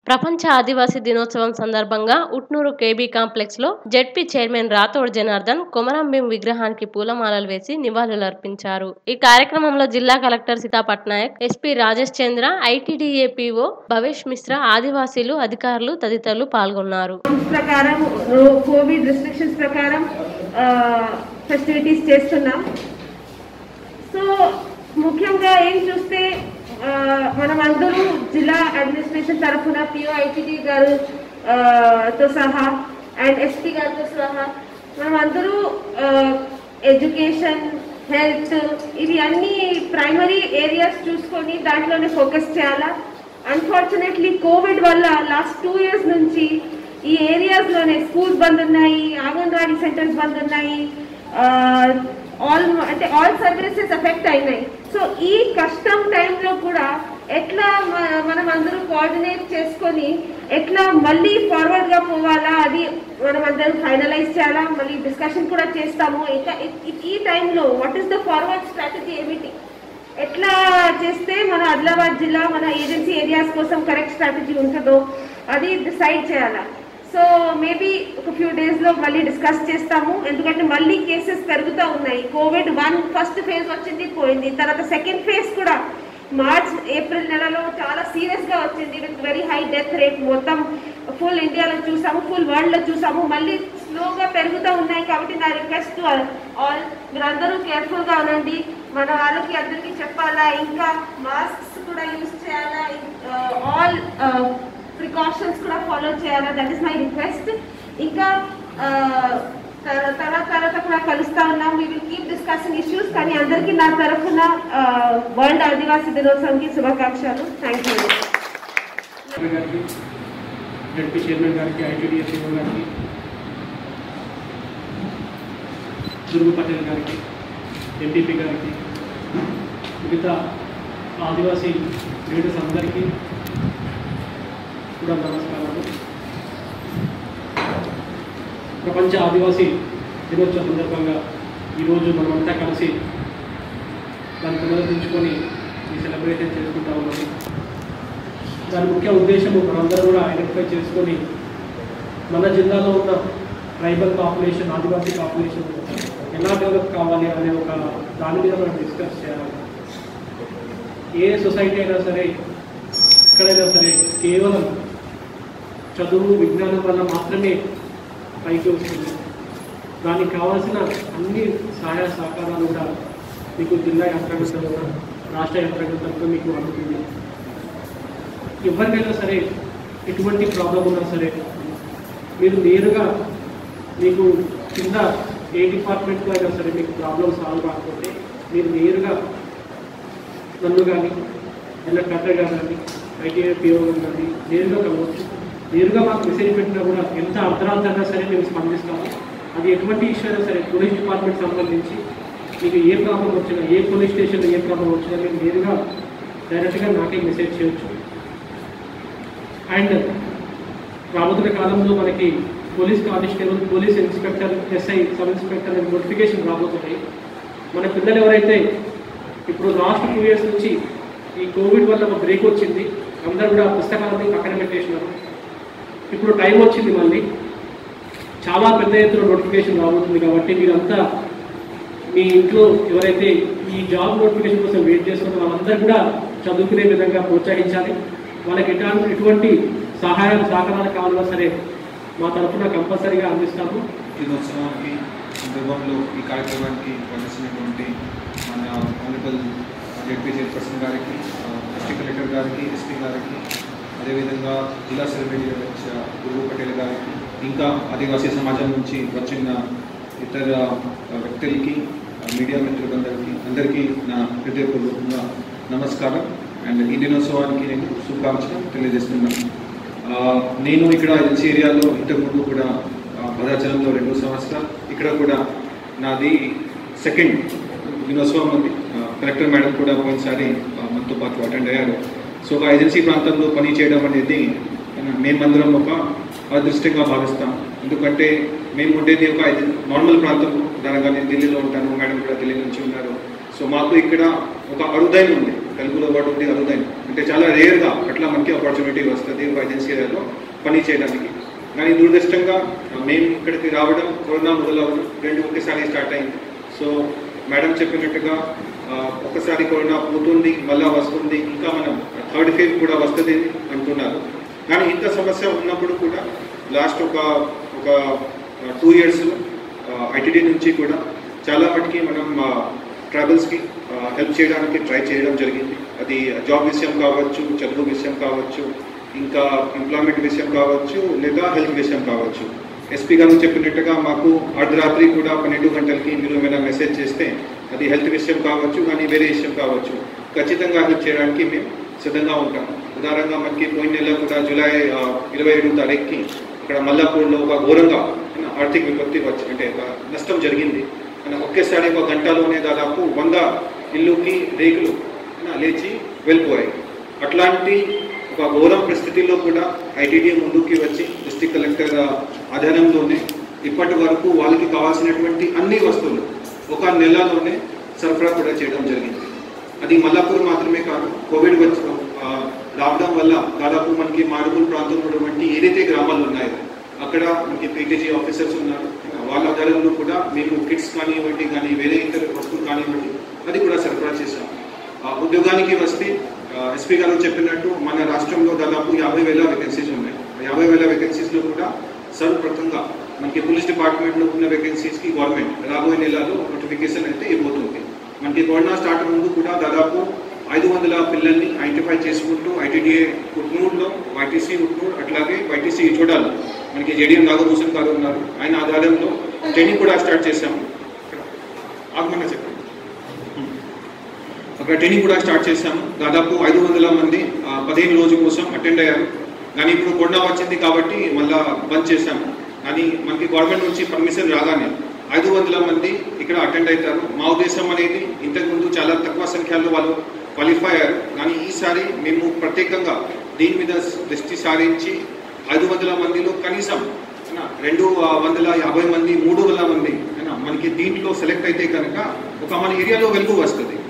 ప్రపంచ ఆదివాసీ దినోత్సవం సందర్భంగా ఉట్నూరు కేబీ కాంప్లెక్స్ లో జెడ్పీ చైర్మన్ రాథోడ్ జనార్దన్ కొమరంభీం విగ్రహానికి పూలమాలలు వేసి నివాళులర్పించారు ఈ కార్యక్రమంలో జిల్లా collector Sita Patnaik SP Rajesh Chandra I T D A P O Bhavesh Mishra ఆదివాసీలు అధికారులు తదితరులు పాల్గొన్నారు రూల్స్ ప్రకారం కోవిడ్ రిస్ట్రిక్షన్స్ ప్రకారం ఫెసిలిటీస్ చేస్తున్నాం సో ముఖ్యంగా ఏం చూస్తే ఆ, మనం అందరూ జిల్లా అడ్మినిస్ట్రేషన్ తరఫున పిఓ ఐటీడీ గారు ఆ, తో సహా అండ్ ఎస్పీ గారితో సహా మనం అందరూ ఎడ్యుకేషన్ హెల్త్ ఇవి అన్ని ప్రైమరీ ఏరియాస్ చూసుకొని దాంట్లోనే ఫోకస్ చేయాలా అన్ఫార్చునేట్లీ కోవిడ్ వల్ల లాస్ట్ టూ ఇయర్స్ నుంచి ఈ ఏరియాస్ లోనే స్కూల్స్ బంద్ ఉన్నాయి అంగన్వాడీ సెంటర్స్ బంద్ ఉన్నాయి ఆల్ అంటే ఆల్ సర్వీసెస్ ఎఫెక్ట్ అయినాయి సో ఈ కష్టం టైంలో కూడా ఎట్లా మ- మనం అందరూ కోఆర్డినేట్ చేసుకొని ఎట్లా మళ్ళీ ఫార్వర్డ్ గా పోవాలా అది మనం అందరం ఫైనలైజ్ చేయాలా మళ్ళీ డిస్కషన్ కూడా చేస్తాము ఇంకా ఈ- ఈ- ఈ టైంలో what is the forward strategy ఏమిటి ఎట్లా చేస్తే మన ఆదిలాబాద్ జిల్లా మన ఏజెన్సీ ఏరియాస్ కోసం కరెక్ట్ స్ట్రాటజీ ఉంటుందో అది డిసైడ్ చేయాలా సో మేబీ ఒక ఫ్యూ డేస్ లో మళ్ళీ డిస్కస్ చేస్తాము ఎందుకంటే మళ్ళీ కేసెస్ పెరుగుతూ ఉన్నాయి కోవిడ్ వన్ ఫస్ట్ ఫేజ్ వచ్చింది పోయింది తర్వాత సెకండ్ ఫేజ్ కూడా మార్చ్ ఏప్రిల్ నెలలో చాలా సీరియస్ గా వచ్చింది with very high death rate మొత్తం ఫుల్ ఇండియాలో చూసాము ఫుల్ వరల్డ్ లో చూసాము మళ్ళీ స్లోగా పెరుగుతూ ఉన్నాయి కాబట్టి నా రిక్వెస్ట్ ఆల్ మీరందరూ కేర్ఫుల్ గా ఉండండి మన వాళ్ళకి అందరికీ చెప్పాలా ఇంకా మాస్క్స్ కూడా యూజ్ చేయాలా ఆల్ ప్రికాషన్స్ కూడా ఫాలో చేయాలా దట్ ఈస్ మై రిక్వెస్ట్ ఇంకా ఆ, తర- తర్వాత తర్వాత కూడా కలుస్తా ఉన్నాం we will keep discussing issues కానీ అందరికీ నా తరఫున వరల్డ్ ఆదివాసీ దినోత్సవంకి శుభాకాంక్షలు థ్యాంక్ యూ కలెక్టర్ గారికి జడ్పీ చైర్మన్ గారికి ఐటీడీఎస్సీఓ గారికి దుర్గు పటేల్ గారికి ఎంపీపీ గారికి మిగతా ఆదివాసీ లీడర్స్ అందరికీ కూడా నమస్కారాలు ప్రపంచ ఆదివాసీ దినోత్సవం సందర్భంగా ఈరోజు మనమంతా కలిసి దాన్ని పునరుద్ధరించుకొని ఈ సెలబ్రేషన్ చేసుకుంటా ఉన్నాము దాని ముఖ్య ఉద్దేశము మనందరం కూడా ఐడెంటిఫై చేసుకొని మన జిల్లాలో ఉన్న ట్రైబల్ పాపులేషన్ ఆదివాసీ పాపులేషన్ ఎలా డెవలప్ కావాలి అనే ఒక దాని మీద మనం డిస్కస్ చేయాలి ఏ సొసైటీ అయినా సరే ఎక్కడైనా సరే కేవలం చదువు విజ్ఞానం వల్ల మాత్రమే పైకి వస్తుంది దానికి కావాల్సిన అన్ని సహాయ సహకారాలు కూడా మీకు జిల్లా యంత్రాంగంలో రాష్ట్ర యంత్రాంగంతో మీకు అందుతుంది ఎవరికైనా సరే ఎటువంటి ప్రాబ్లం ఉన్నా సరే మీరు నేరుగా మీకు కింద ఏ డిపార్ట్మెంట్లో అయినా సరే మీకు ప్రాబ్లం సాల్వ్ కాకపోతే మీరు నేరుగా నన్ను కానీ ఇలా కలెక్టర్ గారు కానీ ఐటీఐ పిఓ కానీ నేరుగా కలవచ్చు నేరుగా మాకు మెసేజ్ పెట్టినా కూడా ఎంత అర్ధరాత్రైనా సరే మేము స్పందిస్తాము అది ఎటువంటి ఇష్యూ అయినా సరే పోలీస్ డిపార్ట్మెంట్ సంబంధించి మీకు ఏ ప్రాబ్లం వచ్చినా ఏ పోలీస్ స్టేషన్లో ఏ ప్రాబ్లం వచ్చినా మీరు నేరుగా డైరెక్ట్గా నాకే మెసేజ్ చేయొచ్చు అండ్ రాబోతున్న కాలంలో మనకి police constable police inspector SI sub inspector అనే నోటిఫికేషన్ రాబోతున్నాయి మన పిల్లలు ఎవరైతే ఇప్పుడు లాస్ట్ టూ ఇయర్స్ నుంచి ఈ కోవిడ్ వల్ల ఒక బ్రేక్ వచ్చింది అందరూ కూడా పుస్తకాలని పక్కన పెట్టేసినారు ఇప్పుడు టైం వచ్చింది మళ్ళీ చాలా పెద్ద ఎత్తున నోటిఫికేషన్ రాబోతుంది కాబట్టి మీరంతా మీ ఇంట్లో ఎవరైతే ఈ జాబ్ నోటిఫికేషన్ కోసం వెయిట్ చేస్తున్నారో వాళ్ళందరూ కూడా చదువుకునే విధంగా ప్రోత్సహించాలి వాళ్ళకి ఎటువంటి ఎటువంటి సహాయం సహకారాలు కావాలన్నా సరే మా తరఫున కంపల్సరీగా అందిస్తాము దినోత్సవానికి సందర్భంలో ఈ కార్యక్రమానికి పనిచేసినటువంటి మన ఆనరబుల్ జెడ్పీ చైర్పర్సన్ గారికి డిస్ట్రిక్ట్ కలెక్టర్ గారికి ఎస్పీ గారికి అదేవిధంగా జిల్లా సెలబ్రిటీ గురువు పటేల్ గారికి ఇంకా ఆదివాసీ సమాజం నుంచి వచ్చిన ఇతర వ్యక్తులకి మీడియా మిత్రులందరికీ అందరికీ నా హృదయపూర్వకంగా నమస్కారం అండ్ ఈ దినోత్సవానికి నేను శుభాకాంక్షలు తెలియజేస్తున్నాను ఆ, నేను ఇక్కడ ఎల్సీ ఏరియాలో ఇంతకుముందు కూడా ఆ, భద్రాచలంలో రెండు సంవత్సరాలు ఇక్కడ కూడా నాది సెకండ్ దినోత్సవం ఉంది ఆ, కలెక్టర్ మేడం కూడా పోయినసారి ఆ, మనతో పాటు అటెండ్ అయ్యారు సో ఒక ఏజెన్సీ ప్రాంతంలో పని చేయడం అనేది ఆ, మేమందరం ఒక అదృష్టంగా భావిస్తాం ఎందుకంటే మేము ఉండేది ఒక నార్మల్ ప్రాంతం దానిగా నేను ఢిల్లీలో ఉంటాను మేడం కూడా ఢిల్లీ నుంచి ఉన్నారు సో మాకు ఇక్కడ ఒక అరుదైన ఉంది తెలుగులో వర్డ్ ఉంది అరుదైన అంటే చాలా రేర్గా అట్లా మనకి ఆపర్చునిటీ వస్తుంది ఒక ఏజెన్సీ ఏరియాలో పని చేయడానికి కానీ దురదృష్టంగా ఆ, మేము ఇక్కడికి రావడం కరోనా మొదలవడం రెండు ఒకేసారి స్టార్ట్ అయింది సో మేడం చెప్పినట్టుగా ఆ, ఒకసారి కరోనా పోతుంది మళ్ళా వస్తుంది ఇంకా మనం థర్డ్ ఫేజ్ కూడా వస్తుంది అంటున్నారు కానీ ఇంత సమస్య ఉన్నప్పుడు కూడా లాస్ట్ ఒక ఒక టూ ఇయర్స్ ఐటీడీ నుంచి కూడా చాలా మటుకి మనం ట్రావెల్స్కి హెల్ప్ చేయడానికి ట్రై చేయడం జరిగింది అది జాబ్ విషయం కావచ్చు చదువు విషయం కావచ్చు ఇంకా ఎంప్లాయ్మెంట్ విషయం కావచ్చు లేదా హెల్త్ విషయం కావచ్చు ఎస్పీ గారు చెప్పినట్టుగా మాకు అర్ధరాత్రి కూడా పన్నెండు గంటలకి మీరు ఏమైనా మెసేజ్ చేస్తే అది హెల్త్ విషయం కావచ్చు కానీ వేరే విషయం కావచ్చు ఖచ్చితంగా హెల్ప్ చేయడానికి మేము సిద్ధంగా ఉంటాం ఉదాహరణగా మనకి పోయిన నెల కూడా జూలై ఆ, ఇరవై ఏడు తారీఖుకి ఇక్కడ మల్లాపూర్లో ఒక ఘోరంగా ఆ, ఆర్థిక విపత్తి వచ్చి అంటే ఒక నష్టం జరిగింది మన ఒకేసారి ఒక గంటలోనే దాదాపు వంద ఇల్లుకి రేకులు ఆ, లేచి వెళ్ళిపోయాయి అట్లాంటి ఒక ఘోరం పరిస్థితుల్లో కూడా ఐటీడీ ముందుకి వచ్చి డిస్ట్రిక్ట్ కలెక్టర్ ఆధ్వర్యంలోనే ఇప్పటి వరకు వాళ్ళకి కావాల్సినటువంటి అన్ని వస్తువులు ఒక నెలలోనే సరఫరా కూడా చేయడం జరిగింది అది మల్లాపూర్ మాత్రమే కాదు కోవిడ్ వచ్చి ఆ, రావడం వల్ల దాదాపు మనకి మారుమూల ప్రాంతంలో ఉన్నటువంటి ఏదైతే గ్రామాలు ఉన్నాయో అక్కడ మనకి పీటీజీ ఆఫీసర్స్ ఉన్నారు వాళ్ళ ఆధారంలో కూడా మేము కిట్స్ కానివ్వండి కానీ వేరే ఇతర వస్తువులు కానివ్వండి అది కూడా సరఫరా చేశాం ఆ, ఉద్యోగానికి వస్తే ఎస్పీ గారు చెప్పినట్టు మన రాష్ట్రంలో దాదాపు యాభై వేల వేకెన్సీస్ ఉన్నాయి ఆ యాభై వేల వేకెన్సీస్లో కూడా సర్వప్రథంగా మనకి పోలీస్ డిపార్ట్మెంట్లో ఉన్న వేకెన్సీస్కి గవర్నమెంట్ రాబోయే నెలలో నోటిఫికేషన్ అయితే ఇవ్వబోతుంది మనకి కరోనా స్టార్ట్ ముందు కూడా దాదాపు ఐదు వందల పిల్లల్ని ఐడెంటిఫై చేసుకుంటూ ఐటీడీఏ ఉట్నూరులో వైటీసీ ఉట్నూరు అట్లాగే వైటీసీ ఇచోడాలో మనకి జేడీఎం నాగభూషణ్ గారు ఉన్నారు ఆయన ఆధారంలో ట్రైనింగ్ కూడా స్టార్ట్ చేశాము ఆగమన్నా చెప్పండి అక్కడ ట్రైనింగ్ కూడా స్టార్ట్ చేశాము దాదాపు ఐదు వందల మంది ఆ, పదిహేను రోజు కోసం అటెండ్ అయ్యారు కానీ ఇప్పుడు కరోనా వచ్చింది కాబట్టి మళ్ళా బంద్ చేశాము కానీ మనకి గవర్నమెంట్ నుంచి పర్మిషన్ రాగానే ఐదు వందల మంది ఇక్కడ అటెండ్ అవుతారు మా ఉద్దేశం అనేది ఇంతకుముందు చాలా తక్కువ సంఖ్యలో వాళ్ళు క్వాలిఫై అయ్యారు కానీ ఈసారి మేము ప్రత్యేకంగా దీని మీద దృష్టి సారించి ఐదు వందల మందిలో కనీసం ఏనా, రెండు ఆ, వందల యాభై మంది మూడు వందల మంది ఏనా, మనకి దీంట్లో సెలెక్ట్ అయితే కనుక ఒక మన ఏరియాలో వెలుగు వస్తుంది